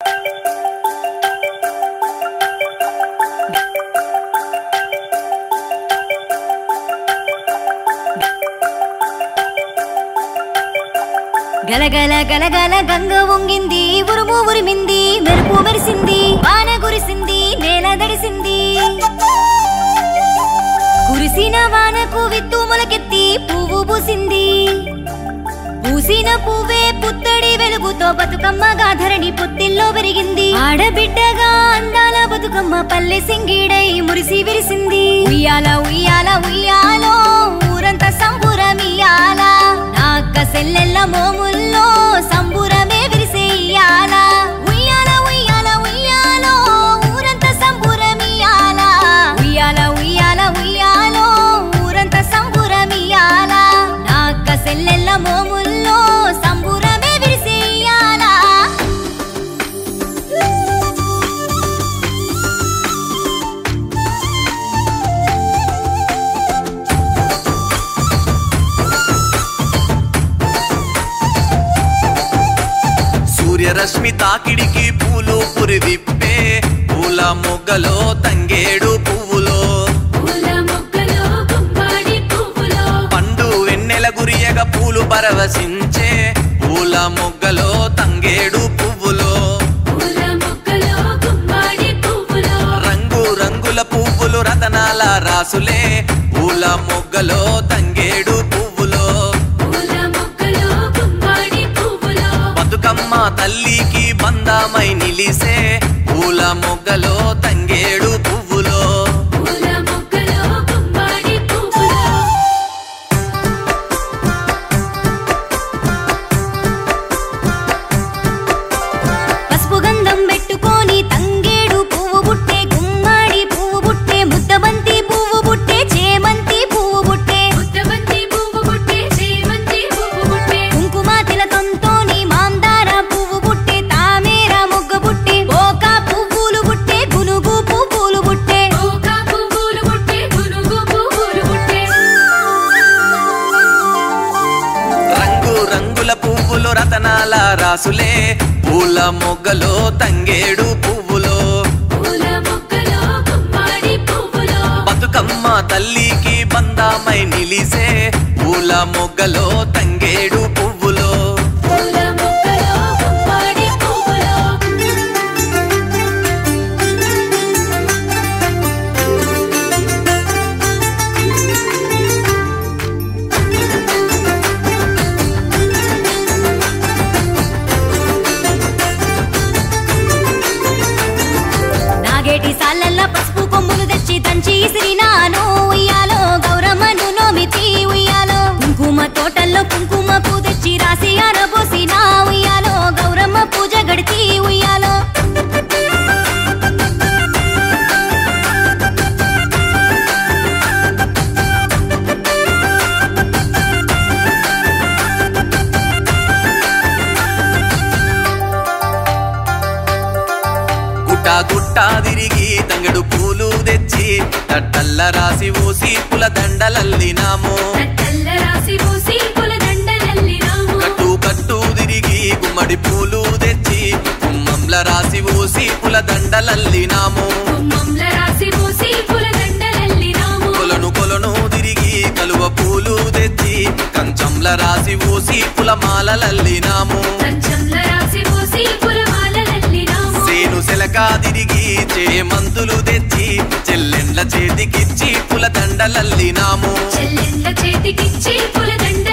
గలగల గలగల గంగ వంగింది ఉరుము ఉరిమింది మెరుపు మెరిసింది వాన కురిసింది నేల దడిసింది కురిసిన వానకు విత్తు మొలకెత్తి పువ్వు పూసింది పూసిన పువ్వే పుత్తడి వెలుగుతో బతుకమ్మగా ధరణి పుత్తిల్లో పెరిగింది ఆడబిడ్డగా అందాల బతుకమ్మ పల్లె సింగిడై మురిసి విరిసింది ఉయ్యాల ఉయ్యాల ఉయ్యాలో ఊరంతా సంబురమియాల నాక్క సెల్లెల్ల మోముల్లో సంబురమే విరిసే ఇయ్యాల ఉయ్యాల ఉయ్యాల ఉయ్యాలో ఊరంతా సంబురమియాల ఉయ్యాల ఉయ్యాల ఉయ్యాలో ఊరంతా సంబురమియాల నాక్క సెల్లెల్ల మోముల్లో సంబురమే విరిసే ఇయ్యాల సూర్యరశ్మి తాకిడికి పూలు పురివిప్పే పూల మొగ్గలో తంగేడు పువ్వులో పూల మొక్కలో గుమ్మడి పువ్వులో పండు వెన్నెల గురియగ పూలు పరవశించే పూల మొగ్గలో తంగేడు పువ్వులో పూల మొక్కలో గుమ్మడి పువ్వులో రంగు రంగుల పువ్వులు రతనాల రాసులే పూల మొగ్గలో తంగేడు పువ్వులో పూల మొక్కలో గుమ్మడి పువ్వులో బతుకమ్మ తల్లికి బంధమై నిలిసే పూల మొగ్గలో తంగేడు పువ్వులో పూల మొక్కలో గుమ్మడి పువ్వులో పసుపు గంధం పెట్టుకొని తంగేడు పువ్వు బుట్టే గుమ్మడి పువ్వు బుట్టే ముద్దబంతి పువ్వు బుట్టే చేమంతి పువ్వు బుట్టే ముద్దబంతి పువ్వు బుట్టే చేమంతి పువ్వు బుట్టే కుంకుమ తిలకంతోని మాందార పువ్వు బుట్టే తామేర మొగ్గ బుట్టే ఓక పువ్వులు బుట్టే గునుగు పువ్వులు బుట్టే ఓక పువ్వులు బుట్టే గునుగు పువ్వులు బుట్టే రంగు రంగుల పువ్వులు రతనాల రాసులే పూల మొగ్గలో తంగేడు పువ్వులో పూల మొక్కలో గుమ్మడి పువ్వులో బతుకమ్మ తల్లికి బంధమై నిలిసే పూల మొగ్గలో తంగేడు పువ్వులో పూల మొక్కలో గుమ్మడి పువ్వులో నాగేటి సాలల్ల పసుపు కొమ్ములు తెచ్చి దంచి ఇసిరినాను ఉయ్యాలో గౌరమ్మను నోమితి ఉయ్యాలో కుంకుమ తోటల్లో కుంకుమ పూ తెచ్చి రాసి ఆరబోసిన ఉయ్యాలో గౌరమ్మ పూజ గడితి ఉయ్యాలో గుట్ట గుట్ట తిరిగి తంగడు పూలు తెచ్చి తట్టల్ల రాసి ఊసి పుల దండలల్లినాము నట్టల్ల రాసి పూసి పూల దండలల్లినాము కట్టు కట్టు తిరిగి గుమ్మడి పూలు తెచ్చి గుమ్మంల రాసి ఊసి పుల దండలల్లినాము గుమ్మంల రాసి పూసి పూల దండలల్లినాము కొలను కొలను తిరిగి కలువ పూలు తెచ్చి కంచంల రాసి ఊసి పుల మాలలల్లినాము కంచంల రాసి పూసి పూల మాలలల్లినాము సేను సెలక తిరిగి చేమంతులు తెచ్చి చెల్లెండ్ల చేతికిచ్చి పుల దండలల్లినాము చెల్లెండ్ల చేతికిచ్చి పూల దండ